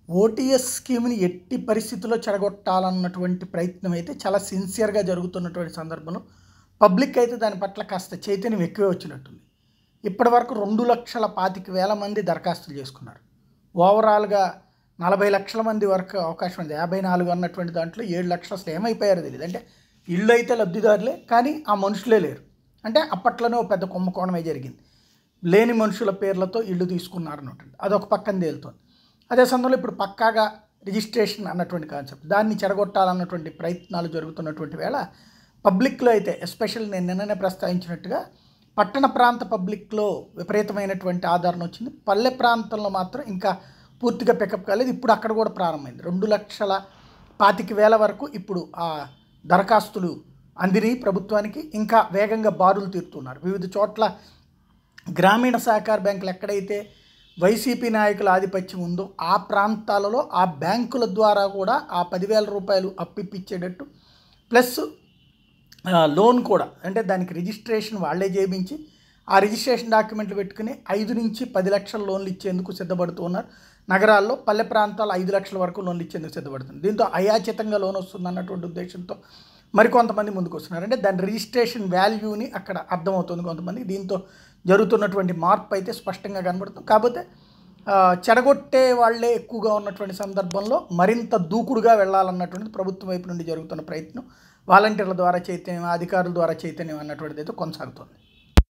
OTS స్కీమ్ని ఎట్టి పరిస్థితుల్లో చెడగొట్టాలన్నటువంటి ప్రయత్నం అయితే చాలా సిన్సియర్గా జరుగుతున్నటువంటి సందర్భంలో పబ్లిక్ అయితే దాని పట్ల కాస్త చైతన్యం ఎక్కువే వచ్చినట్టుంది ఇప్పటి వరకు రెండు లక్షల పాతిక వేల మంది దరఖాస్తులు చేసుకున్నారు ఓవరాల్గా నలభై లక్షల మంది వరకు అవకాశం ఉంది యాభై నాలుగు అన్నటువంటి దాంట్లో ఏడు లక్షలు అసలు ఏమైపోయారో తెలియదు అంటే ఇళ్ళు అయితే లబ్ధిదారులే కానీ ఆ మనుషులే లేరు అంటే అప్పట్లోనే ఓ పెద్ద కుంభకోణమే జరిగింది లేని మనుషుల పేర్లతో ఇల్లు తీసుకున్నారు అన్నట్టు అదొక పక్కన తేలుతోంది అదే సమయంలో ఇప్పుడు పక్కాగా రిజిస్ట్రేషన్ అన్నటువంటి కాన్సెప్ట్ దాన్ని చెడగొట్టాలన్నటువంటి ప్రయత్నాలు జరుగుతున్నటువంటి వేళ పబ్లిక్లో అయితే ఎస్పెషల్ నేను నిన్ననే ప్రస్తావించినట్టుగా పట్టణ ప్రాంత పబ్లిక్లో విపరీతమైనటువంటి ఆదరణ వచ్చింది పల్లె ప్రాంతంలో మాత్రం ఇంకా పూర్తిగా పికప్ కాలేదు ఇప్పుడు అక్కడ కూడా ప్రారంభమైంది రెండు లక్షల పాతిక వేల వరకు ఇప్పుడు ఆ దరఖాస్తులు అందినాయి ప్రభుత్వానికి ఇంకా వేగంగా బారులు తీరుతున్నారు వివిధ చోట్ల గ్రామీణ సహకార బ్యాంకులు ఎక్కడైతే వైసీపీ నాయకుల ఆధిపత్యం ఉందో ఆ ప్రాంతాలలో ఆ బ్యాంకుల ద్వారా కూడా ఆ పదివేల రూపాయలు అప్పిప్పించేటట్టు ప్లస్ ఆ, లోన్ కూడా అంటే దానికి రిజిస్ట్రేషన్ వాళ్ళే చేయించి ఆ రిజిస్ట్రేషన్ డాక్యుమెంట్లు పెట్టుకుని ఐదు నుంచి పది లక్షల లోన్లు ఇచ్చేందుకు సిద్ధపడుతూ ఉన్నారు నగరాల్లో పల్లె ప్రాంతాల్లో ఐదు లక్షల వరకు లోన్లు ఇచ్చేందుకు సిద్ధపడుతుంది దీంతో అయాచితంగా లోన్ వస్తుంది అన్నటువంటి ఉద్దేశంతో మరికొంతమంది ముందుకు వస్తున్నారు అంటే దాని రిజిస్ట్రేషన్ వాల్యూని అక్కడ అర్థమవుతుంది కొంతమంది దీంతో జరుగుతున్నటువంటి మార్పు అయితే స్పష్టంగా కనబడుతుంది కాకపోతే ఆ, చెడగొట్టే వాళ్ళే ఎక్కువగా ఉన్నటువంటి సందర్భంలో మరింత దూకుడుగా వెళ్ళాలన్నటువంటిది ప్రభుత్వం వైపు నుండి జరుగుతున్న ప్రయత్నం వాలంటీర్ల ద్వారా చైతన్యం అధికారుల ద్వారా చైతన్యం అన్నటువంటిది అయితే కొనసాగుతుంది